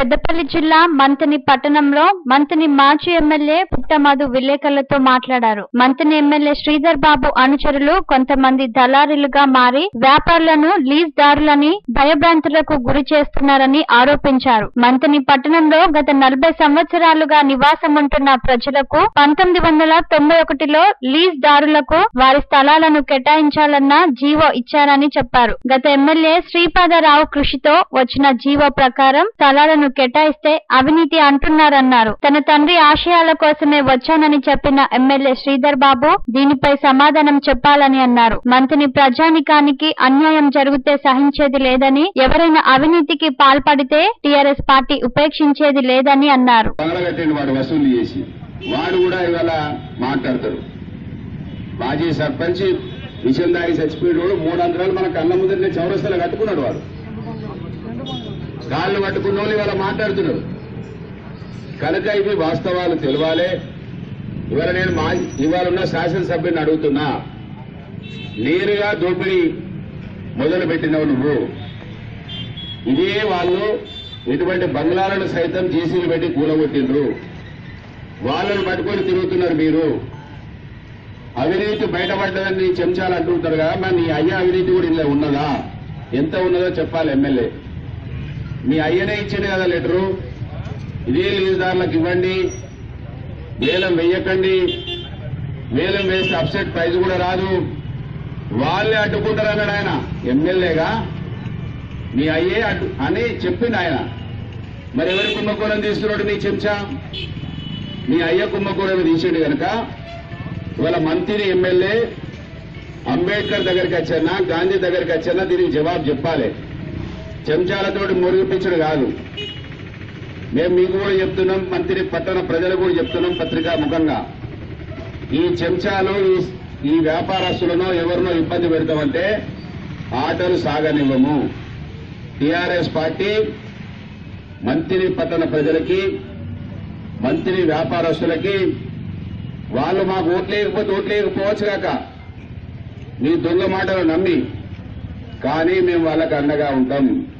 పెద్దపల్లి జిల్లా మంతిని పట్టణంలో మంతిని మాజీ ఎమ్మెల్యే పుట్టమధు విలేకరులతో మాట్లాడారు మంతిని ఎమ్మెల్యే శ్రీధర్ బాబు అనుచరులు కొంతమంది దళారీలుగా మారి వ్యాపారులను లీజ్ దారులని భయభ్రాంతులకు గురి చేస్తున్నారని ఆరోపించారు మంతిని పట్టణంలో గత నలభై సంవత్సరాలుగా నివాసం ఉంటున్న ప్రజలకు పంతొమ్మిది వందల తొంభై ఒకటిలో లీజ్ దారులకు వారి స్థలాలను కేటాయించాలన్న జీవో ఇచ్చారని చెప్పారు గత ఎమ్మెల్యే శ్రీపాదరావు కృషితో వచ్చిన జీవో ప్రకారం స్థలాలను కేటాయిస్తే అవినీతి అంటున్నారన్నారు తన తండ్రి ఆశయాల కోసమే వచ్చానని చెప్పిన ఎమ్మెల్యే శ్రీధర్ బాబు దీనిపై సమాధానం చెప్పాలని అన్నారు మంత్రిని ప్రజానికానికి అన్యాయం జరిగితే సహించేది లేదని ఎవరైనా అవినీతికి పాల్పడితే టీఆర్ఎస్ పార్టీ ఉపేక్షించేది లేదని అన్నారు పగలగట్టండి వాడు వసూలు చేసి వాడు కూడా ఇవాళ మాట్లాడతాడు మాజీ సర్పంచ్ విషయం దాగి చచ్చిపోయిన వాడు మూడు అంతరాలు మన కళ్ళ ముందరనే చౌరస్తలో కట్టుకున్నాడు వాడు కాళ్ళు పట్టుకున్న వాళ్ళు ఇవాళ మాట్లాడుతున్నారు కనుక ఇవి వాస్తవాలు తెలవాలే ఇవాళ నేను మా ఇవాళ ఉన్న శాసనసభ్యుని అడుగుతున్నా నేరుగా దోపిడీ మొదలు పెట్టినవు నువ్వు ఇదే వాళ్ళు ఇటువంటి బంగ్లాలను సైతం జేసీలు పెట్టి కూలగొట్టిండ్రు వాళ్ళను పట్టుకొని తిరుగుతున్నారు మీరు అవినీతి బయటపడ్డదని చెంచాలు అంటుంటారు కదా మరి నీ అయ్య అవినీతి కూడా ఇలా ఉన్నదా ఎంత ఉన్నదో చెప్పాలి ఎమ్మెల్యే మీ అయ్యనే ఇచ్చిండు కదా లెటరు ఇదే లీజుదారులకు ఇవ్వండి వేలం వెయ్యకండి వేలం వేస్తే అప్సెట్ ప్రైజ్ కూడా రాదు వాళ్ళే అడ్డుకుంటారు అన్నాడు ఆయన ఎమ్మెల్యేగా మీ అయ్యే అడ్డు అని చెప్పిండు ఆయన మరి ఎవరి కుంభకోణం తీసుకున్నాడు నీ చెంచా మీ అయ్య కుంభకోణం తీసాడు కనుక ఇవాళ మంత్రి ఎమ్మెల్యే అంబేద్కర్ దగ్గరికి వచ్చానా గాంధీ దగ్గరికి వచ్చానా దీనికి జవాబు చెప్పాలి చెంచాలతోటి మురిగిపించడు కాదు మేము మీకు కూడా చెప్తున్నాం మంత్రి పట్టణ ప్రజలకు కూడా చెప్తున్నాం పత్రికా ముఖంగా ఈ చెంచాలు ఈ- ఈ వ్యాపారస్తులను ఎవరినో ఇబ్బంది పెడతామంటే ఆటలు సాగనివ్వము టీఆర్ఎస్ పార్టీ మంత్రి పట్టణ ప్రజలకి మంత్రి వ్యాపారస్తులకి వాళ్ళు మాకు ఓట్లేయకపోతే ఓట్లేయకపోవచ్చు కాక మీ దొంగ మాటలు నమ్మి కానీ మేము వాళ్ళకి అండగా ఉంటాం